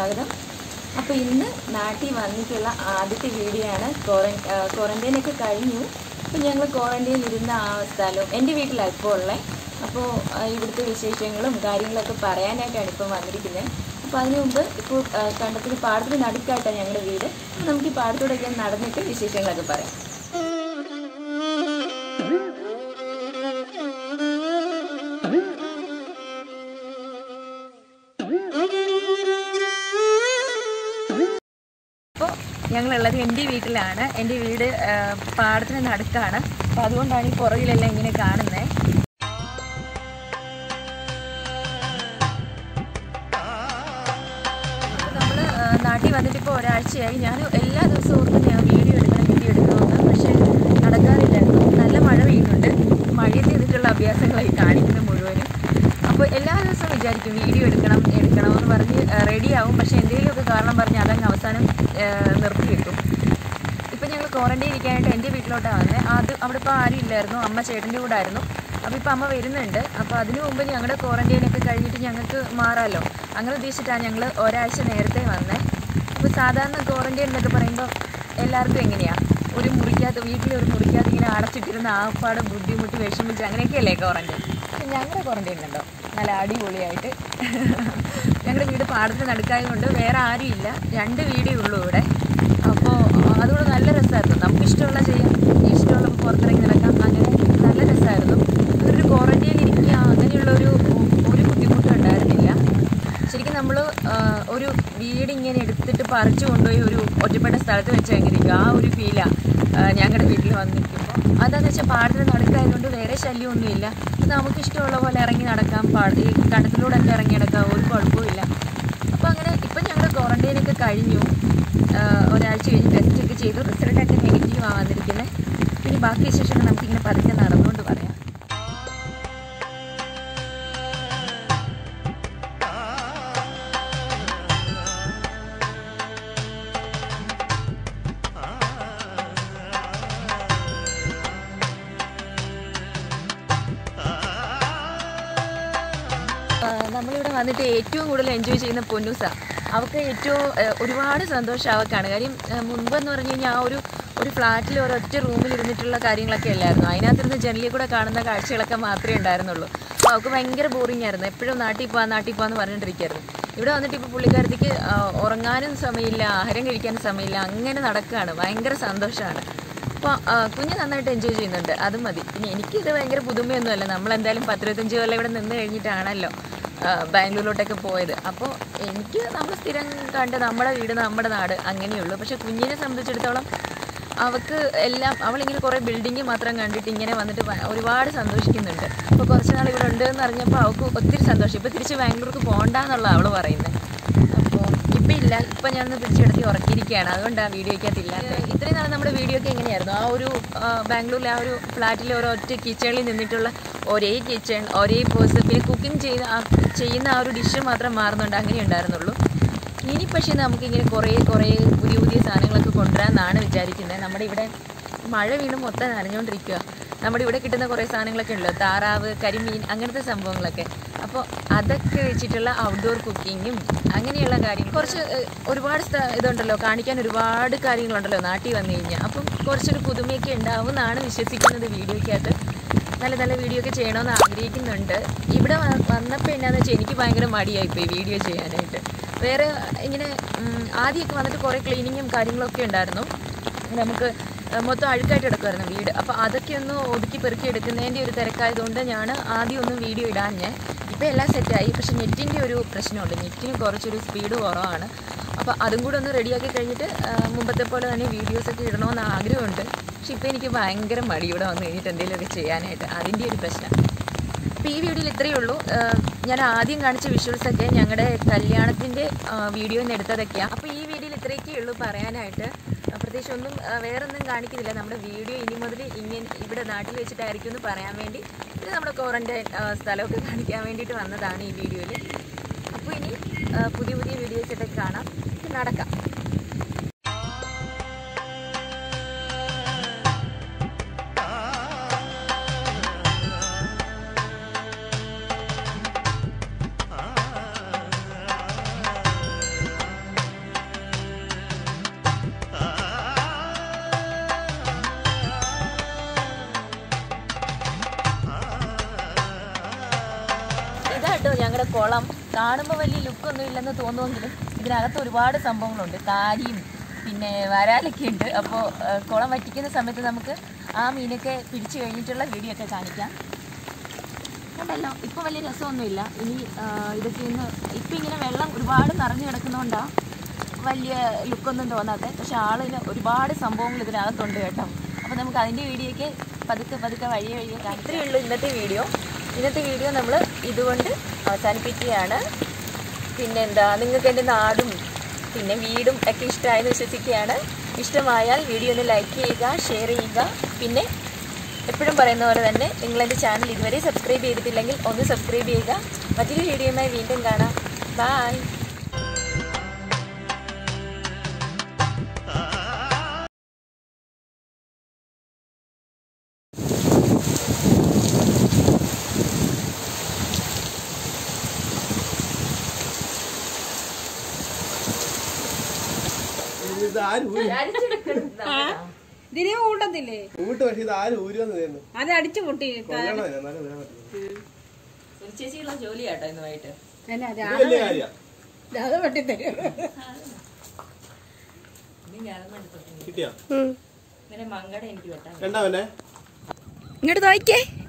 സ്വാഗതം അപ്പോൾ ഇന്ന് നാട്ടിൽ വന്നിട്ടുള്ള ആദ്യത്തെ വീഡിയോ ആണ് ക്വാറൻ ക്വാറന്റൈൻ ഒക്കെ കഴിഞ്ഞു അപ്പോൾ ഞങ്ങൾ ക്വാറന്റൈനിൽ ഇരുന്ന ആ സ്ഥലവും എൻ്റെ വീട്ടിലാണ് ഇപ്പോൾ ഉള്ളത് അപ്പോൾ ഇവിടുത്തെ വിശേഷങ്ങളും കാര്യങ്ങളൊക്കെ പറയാനായിട്ടാണ് ഇപ്പോൾ വന്നിരിക്കുന്നത് അപ്പോൾ അതിനു മുമ്പ് ഇപ്പോൾ കണ്ടത്തിൽ പാടത്തിന് നടുക്കായിട്ടാണ് ഞങ്ങളുടെ വീട് അപ്പോൾ നമുക്ക് ഈ പാടത്തോടൊക്കെ നടന്നിട്ട് വിശേഷങ്ങളൊക്കെ പറയാം അപ്പോൾ ഞങ്ങളുള്ളത് എൻ്റെ വീട്ടിലാണ് എൻ്റെ വീട് ആ, പാടത്തിന് നടുക്കാണ് അപ്പോൾ അതുകൊണ്ടാണ് ഈ പുറകിലെല്ലാം ഇങ്ങനെ കാണുന്നത് നമ്മൾ നാട്ടിൽ വന്നിട്ട് ഇപ്പോൾ ഒരാഴ്ചയായി ഞാൻ എല്ലാ ദിവസവും ഓർക്കും ഞാൻ വീഡിയോ എടുക്കണം വീഡിയോ എടുക്കണമെന്ന് പക്ഷേ നടക്കാറില്ലായിരുന്നു നല്ല മഴ പെയ്യുന്നുണ്ട് മഴയത്ത് ചെയ്തിട്ടുള്ള അഭ്യാസങ്ങളായി കാണിക്കുന്നത് മുഴുവനും അപ്പോൾ എല്ലാ ദിവസവും വിചാരിക്കും വീഡിയോ എടുക്കണം എടുക്കണം എന്ന് പറഞ്ഞ് റെഡിയാവും പക്ഷേ എന്തെങ്കിലുമൊക്കെ കാരണം പറഞ്ഞ് അതങ്ങ് അവസാനം ആ, നിർത്തി വെക്കും ഇപ്പം ഞങ്ങൾ ക്വാറന്റൈൻ ഇരിക്കാനായിട്ട് എൻ്റെ വീട്ടിലോട്ടാണ് വന്നത് അത് അവിടെ ഇപ്പോൾ ആരും ഇല്ലായിരുന്നു അമ്മ ചേട്ടൻ്റെ കൂടെ ആയിരുന്നു അപ്പോൾ ഇപ്പോൾ അമ്മ വരുന്നുണ്ട് അപ്പോൾ അതിനു മുമ്പ് ഞങ്ങളുടെ ക്വാറന്റൈൻ ഒക്കെ കഴിഞ്ഞിട്ട് ഞങ്ങൾക്ക് മാറാമല്ലോ അങ്ങനെ ഉദ്ദേശിച്ചിട്ടാണ് ഞങ്ങൾ ഒരാഴ്ച നേരത്തെ വന്നത് അപ്പോൾ സാധാരണ ക്വാറന്റൈൻ എന്നൊക്കെ പറയുമ്പോൾ എല്ലാവർക്കും എങ്ങനെയാണ് ഒരു മുറിക്കകത്ത് വീട്ടിൽ ഒരു മുറിക്കകത്ത് ഇങ്ങനെ അടച്ചിട്ടിരുന്ന ആപ്പാടെ ബുദ്ധിമുട്ടി വിഷമിച്ച് അങ്ങനെയൊക്കെയല്ലേ ക്വാറന്റൈൻ ഞങ്ങളുടെ ക്വാറന്റൈൻ കണ്ടോ നല്ല അടിപൊളിയായിട്ട് ഞങ്ങളുടെ വീട് പാടത്ത് നടുക്കായതുകൊണ്ട് വേറെ ആരും ഇല്ല രണ്ട് വീടേ ഉള്ളൂ ഇവിടെ അപ്പോൾ അതുകൊണ്ട് നല്ല രസമായിരുന്നു നമുക്ക് ഇഷ്ടമുള്ള ചെയ്യാം ഇഷ്ടമുള്ള പുറത്തിറങ്ങി നടക്കാം അങ്ങനെ നല്ല രസമായിരുന്നു ഒരു ക്വാറന്റൈനിൽ ഇരിക്കുക അങ്ങനെയുള്ള ഒരു ഒരു ബുദ്ധിമുട്ടും ഉണ്ടായിരുന്നില്ല ശരിക്കും നമ്മൾ ഒരു വീട് ഇങ്ങനെ എടുത്തിട്ട് പറിച്ചു കൊണ്ടുപോയി ഒരു ഒറ്റപ്പെട്ട സ്ഥലത്ത് വെച്ച് എങ്ങനെ ഇരിക്കും ആ ഒരു ഫീലാണ് ഞങ്ങളുടെ വീട്ടിൽ വന്ന് നിൽക്കുമ്പോൾ അതാന്ന് വെച്ചാൽ പാടത്തിന് നടക്കായതുകൊണ്ട് വേറെ ശല്യമൊന്നുമില്ല നമുക്ക് ഇഷ്ടമുള്ള പോലെ ഇറങ്ങി നടക്കാം പാട ഈ കണ്ടത്തിലൂടെ ഒക്കെ ഇറങ്ങി നടക്കാം ഒരു കുഴപ്പമില്ല അപ്പോൾ അങ്ങനെ ഇപ്പം ഞങ്ങൾ ക്വാറന്റൈനൊക്കെ കഴിഞ്ഞു ആ, ഒരാഴ്ച കഴിഞ്ഞ് ടെസ്റ്റ് ഒക്കെ ചെയ്തു റിസൾട്ടൊക്കെ നെഗറ്റീവ് ആ വന്നിരിക്കുന്നത് പിന്നെ ബാക്കി വിശേഷങ്ങൾ നമുക്കിങ്ങനെ പതുക്കെ നടന്നുകൊണ്ട് പറയാം ആ, നമ്മളിവിടെ വന്നിട്ട് ഏറ്റവും കൂടുതൽ എൻജോയ് ചെയ്യുന്ന പൊന്നൂസ അവൾക്ക് ഏറ്റവും ആ, ഒരുപാട് സന്തോഷം അവൾക്കാണ് കാര്യം ആ, മുൻപെന്ന് പറഞ്ഞു കഴിഞ്ഞാൽ ആ ഒരു ഒരു ഫ്ലാറ്റിൽ ഒരൊറ്റ റൂമിൽ ഇരുന്നിട്ടുള്ള കാര്യങ്ങളൊക്കെ അല്ലായിരുന്നു അതിനകത്തിരുന്ന് ജനലിൽ കൂടെ കാണുന്ന കാഴ്ചകളൊക്കെ മാത്രമേ ഉണ്ടായിരുന്നുള്ളൂ അപ്പോൾ അവൾക്ക് ഭയങ്കര ബോറിംഗ് ആയിരുന്നു എപ്പോഴും നാട്ടിൽ പോവാ നാട്ടിൽ പോവാന്ന് പറഞ്ഞുകൊണ്ടിരിക്കുകയായിരുന്നു ഇവിടെ വന്നിട്ട് ഇപ്പോൾ പുള്ളിക്കാരത്തിക്ക് ആ, ഉറങ്ങാനും സമയമില്ല ആഹാരം കഴിക്കാനും സമയമില്ല അങ്ങനെ നടക്കുകയാണ് ഭയങ്കര സന്തോഷമാണ് അപ്പോൾ കുഞ്ഞ് നന്നായിട്ട് എൻജോയ് ചെയ്യുന്നുണ്ട് അത് മതി പിന്നെ എനിക്കിത് ഭയങ്കര പുതുമയൊന്നുമല്ല നമ്മൾ എന്തായാലും പത്തിരുപത്തഞ്ച് കൊല്ലം ഇവിടെ നിന്ന് കഴിഞ്ഞിട്ടാണല്ലോ ആ, ബാംഗ്ലൂരിലോട്ടൊക്കെ പോയത് അപ്പോൾ എനിക്ക് നമ്മൾ സ്ഥിരം കണ്ട് നമ്മുടെ വീട് നമ്മുടെ നാട് അങ്ങനെയുള്ളൂ പക്ഷെ കുഞ്ഞിനെ സംബന്ധിച്ചിടത്തോളം അവൾക്ക് എല്ലാം അവളിങ്ങനെ കുറേ ബിൽഡിങ് മാത്രം കണ്ടിട്ട് ഇങ്ങനെ വന്നിട്ട് ഭ- ഒരുപാട് സന്തോഷിക്കുന്നുണ്ട് അപ്പോൾ കുറച്ച് നാൾ ഇവിടെ ഉണ്ട് എന്ന് അറിഞ്ഞപ്പോൾ അവൾക്ക് ഒത്തിരി സന്തോഷം ഇപ്പോൾ തിരിച്ച് ബാംഗ്ലൂർക്ക് പോകണ്ടെന്നുള്ള അവൾ പറയുന്നത് അപ്പോൾ ഇപ്പം ഇല്ല ഇപ്പം ഞാനൊന്ന് പിടിച്ചെടുത്തി ഉറക്കിയിരിക്കുകയാണ് അതുകൊണ്ടാണ് വീഡിയോയ്ക്കകത്തില്ല ഇത്രയും നാൾ നമ്മുടെ വീഡിയോ ഒക്കെ എങ്ങനെയായിരുന്നു ആ ഒരു ആ, ബാംഗ്ലൂരിലെ ആ ഒരു ഫ്ലാറ്റിലെ ഒരു ഒറ്റ കിച്ചണിൽ നിന്നിട്ടുള്ള ഒരേ കിച്ചൺ ഒരേ പേഴ്സ് പിന്നെ കുക്കിംഗ് ചെയ്യുന്ന ആ ചെയ്യുന്ന ആ ഒരു ഡിഷ് മാത്രം മാറുന്നുണ്ട് അങ്ങനെ ഉണ്ടായിരുന്നുള്ളൂ ഇനി പക്ഷേ നമുക്കിങ്ങനെ കുറേ കുറേ പുതിയ പുതിയ സാധനങ്ങളൊക്കെ കൊണ്ടുവരാമെന്നാണ് വിചാരിക്കുന്നത് നമ്മുടെ ഇവിടെ മഴ വീണ് മൊത്തം നനഞ്ഞുകൊണ്ടിരിക്കുക നമ്മുടെ ഇവിടെ കിട്ടുന്ന കുറേ സാധനങ്ങളൊക്കെ ഉണ്ടല്ലോ താറാവ് കരിമീൻ അങ്ങനത്തെ സംഭവങ്ങളൊക്കെ അപ്പോൾ അതൊക്കെ വെച്ചിട്ടുള്ള ഔട്ട്ഡോർ കുക്കിങ്ങും അങ്ങനെയുള്ള കാര്യങ്ങൾ കുറച്ച് ഏഹ്, ഒരുപാട് സ്ഥ ഇതുണ്ടല്ലോ കാണിക്കാൻ ഒരുപാട് കാര്യങ്ങളുണ്ടല്ലോ നാട്ടിൽ വന്നു കഴിഞ്ഞാൽ അപ്പം കുറച്ചൊരു പുതുമയൊക്കെ ഉണ്ടാവും എന്നാണ് വിശ്വസിക്കുന്നത് വീഡിയോയ്ക്കകത്ത് നല്ല നല്ല വീഡിയോ ഒക്കെ ചെയ്യണമെന്ന് ആഗ്രഹിക്കുന്നുണ്ട് ഇവിടെ വ- വന്നപ്പോൾ എന്നാന്ന് വെച്ചാൽ എനിക്ക് ഭയങ്കര മടിയായിപ്പോയി വീഡിയോ ചെയ്യാനായിട്ട് വേറെ ഇങ്ങനെ ഉം, ആദ്യമൊക്കെ വന്നിട്ട് കുറേ ക്ലീനിങ്ങും കാര്യങ്ങളൊക്കെ ഉണ്ടായിരുന്നു നമുക്ക് മൊത്തം അഴുക്കായിട്ട് എടുക്കുമായിരുന്നു വീട് അപ്പോൾ അതൊക്കെ ഒന്ന് ഒതുക്കി പെറുക്കി എടുക്കുന്നതിൻ്റെ ഒരു തിരക്കായതുകൊണ്ട് ഞാൻ ആദ്യം ഒന്നും വീഡിയോ ഇടാഞ്ഞ് ഇപ്പോൾ എല്ലാം സെറ്റായി പക്ഷേ നെറ്റിൻ്റെ ഒരു പ്രശ്നമുണ്ട് നെറ്റിന് കുറച്ചൊരു സ്പീഡ് കുറവാണ് അപ്പോൾ അതും കൂടെ ഒന്ന് റെഡിയാക്കി കഴിഞ്ഞിട്ട് ആ, മുമ്പത്തെ പോലെ തന്നെ വീഡിയോസൊക്കെ ഇടണമെന്ന് ആഗ്രഹമുണ്ട് പക്ഷെ ഇപ്പോൾ എനിക്ക് ഭയങ്കര മടി ഇവിടെ വന്ന് കഴിഞ്ഞിട്ട് എന്തെങ്കിലുമൊക്കെ ചെയ്യാനായിട്ട് അതിൻ്റെ ഒരു പ്രശ്നം അപ്പോൾ ഈ വീഡിയോയിൽ ഇത്രയേ ഉള്ളൂ ആഹ് ഞാൻ ആദ്യം കാണിച്ച വിഷ്വൽസൊക്കെ ഞങ്ങളുടെ കല്യാണത്തിൻ്റെ വീഡിയോയിൽ നിന്ന് എടുത്തതൊക്കെയാണ് അപ്പോൾ ഈ വീഡിയോയിൽ ഇത്രയൊക്കെ ഉള്ളൂ പറയാനായിട്ട് ആ, പ്രത്യേകിച്ച് ഒന്നും ആ, വേറൊന്നും കാണിക്കുന്നില്ല നമ്മുടെ വീഡിയോ ഇനി മുതൽ ഇങ്ങനെ ഇവിടെ നാട്ടിൽ വെച്ചിട്ടായിരിക്കും എന്ന് പറയാൻ വേണ്ടി ഇത് നമ്മുടെ ക്വാറന്റൈൻ സ്ഥലമൊക്കെ കാണിക്കാൻ വേണ്ടിയിട്ട് വന്നതാണ് ഈ വീഡിയോയിൽ അപ്പോൾ ഇനി ആ, പുതിയ പുതിയ വീഡിയോസൊക്കെ കാണാം നടക്കാം കുളം കാണുമ്പോൾ വലിയ ലുക്കൊന്നും ഇല്ലെന്ന് തോന്നുമെങ്കിലും ഇതിനകത്ത് ഒരുപാട് സംഭവങ്ങളുണ്ട് കാരിയും പിന്നെ വരാലൊക്കെ ഉണ്ട് അപ്പോൾ കുളം വറ്റിക്കുന്ന സമയത്ത് നമുക്ക് ആ മീനൊക്കെ പിടിച്ചു കഴിഞ്ഞിട്ടുള്ള വീഡിയോ ഒക്കെ കാണിക്കാം കണ്ടല്ലോ ഇപ്പം വലിയ രസമൊന്നുമില്ല ഇനി ആ, ഇതൊക്കെ ഇന്ന് ഇപ്പം ഇങ്ങനെ വെള്ളം ഒരുപാട് നിറഞ്ഞു കിടക്കുന്നതുകൊണ്ടാണ് വലിയ ലുക്കൊന്നും തോന്നാത്തത് പക്ഷെ ആളിന് ഒരുപാട് സംഭവങ്ങൾ ഇതിനകത്തുണ്ട് കേട്ടോ അപ്പോൾ നമുക്ക് അതിൻ്റെ വീഡിയോയ്ക്ക് പതുക്കെ പതുക്കെ വഴിയെ വഴിയെ കാണാം. ഇത്രയേ ഉള്ളൂ ഇന്നത്തെ വീഡിയോ ഇന്നത്തെ വീഡിയോ നമ്മൾ ഇതുകൊണ്ട് അവസാനിപ്പിക്കുകയാണ് പിന്നെ എന്താ നിങ്ങൾക്ക് എൻ്റെ നാടും പിന്നെ വീടും ഒക്കെ ഇഷ്ടമായെന്ന് വിശ്വസിക്കുകയാണ് ഇഷ്ടമായാൽ വീഡിയോ ഒന്ന് ലൈക്ക് ചെയ്യുക ഷെയർ ചെയ്യുക പിന്നെ എപ്പോഴും പറയുന്ന പോലെ തന്നെ നിങ്ങൾ എൻ്റെ ചാനൽ ഇതുവരെ സബ്സ്ക്രൈബ് ചെയ്തിട്ടില്ലെങ്കിൽ ഒന്ന് സബ്സ്ക്രൈബ് ചെയ്യുക മറ്റൊരു വീഡിയോയുമായി വീണ്ടും കാണാം ബായ് ഇത് ആര് ഊരി ഇതിനെ കൂട്ടത്തില്ലേ ഊട്ട് പക്ഷെ ഇത് ആര് ഊരുവെന്ന് തോന്നുന്നു അത് അടിച്ചു പൊട്ടി കൊല്ലണം ഇതിനെ, എന്നാലേ വരാൻ പറ്റുള്ളൂ. ചേച്ചിയുള്ള ജോലിയാട്ടോ ഇന്ന് വൈകിട്ട് അല്ല ഇത് വലിയ കാര്യാ അത് വെട്ടിത്തരും കിട്ടിയാ ഇങ്ങനെ മങ്കട എനിക്ക് വെട്ടാൻ രണ്ടാമല്ലേ ഇങ്ങോട്ട് നോക്കിയേ